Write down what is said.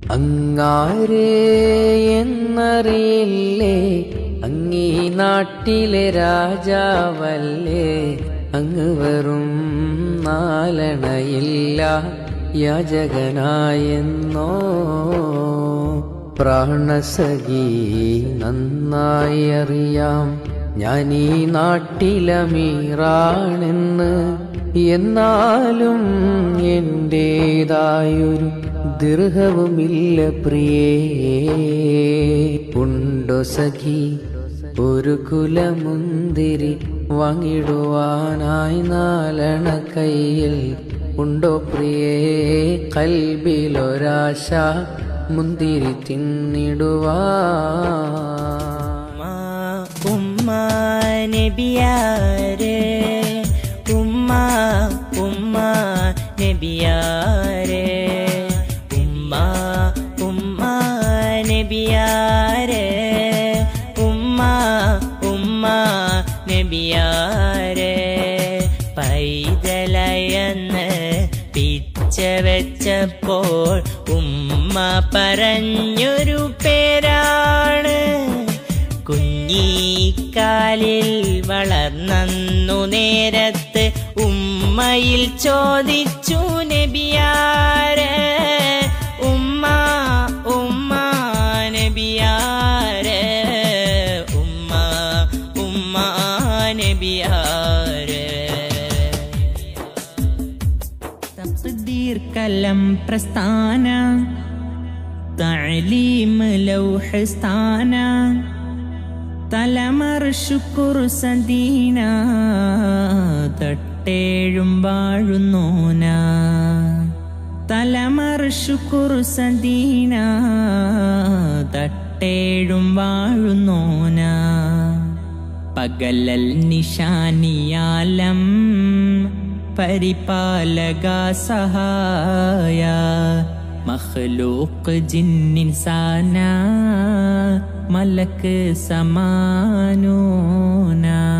അങ്ങാരേ എന്നറിയില്ലേ അങ്ങീ നാട്ടിലെ രാജാവല്ലേ അങ്ങ് വെറും നാലണയില്ല യാചകനായെന്നോ പ്രാണസഖി നന്നായി അറിയാം ഞാൻ ഈ നാട്ടിലമീറാണെന്ന് എന്നാലും എന്റേതായൊരു ദീർഘവുമില്ല പ്രിയേ ഉണ്ടോ സഖി ഒരു കുലമുന്തിരി വാങ്ങിടുവാനായി നാലണ കയ്യിൽ ഉണ്ടോ പ്രിയേ കൽബിലൊരാശ മുന്തിരി തിന്നിടുവാൻ ഉമ്മ നബിയാരെ ഉമ്മ ഉമ്മ നബിയാരെ ഉമ്മ ഉമ്മ നബിയാരെ ഉമ്മ ഉമ്മ നബിയാരെ പൈതലയെന്ന് പിച്ച വെച്ചപ്പോൾ ഉമ്മ പറഞ്ഞൊരു പേരാണ് കുഞ്ഞിക്കാലിൽ വളർന്നു നേരത്ത് ഉമ്മയിൽ ചോദിച്ചു നബിയാരെ ഉമ്മ ഉമ്മ നബിയാരെ ഉമ്മ ഉമ്മ നബിയാരെ تقدير كلام പ്രസ്ഥാന تعليم لوح സ്ഥാന തലമർ ശുക്കുർ സദീന തട്ടേഴും വാഴുന്നോന തലമർ ശുക്കുർ സദീന തട്ടേഴും വാഴുന്നോന പകലൽ നിശാനിയാലം പരിപാലക സഹായ മഖ്ലൂഖ് ജിന്നിൻസാന മലക്ക് സമാനൂന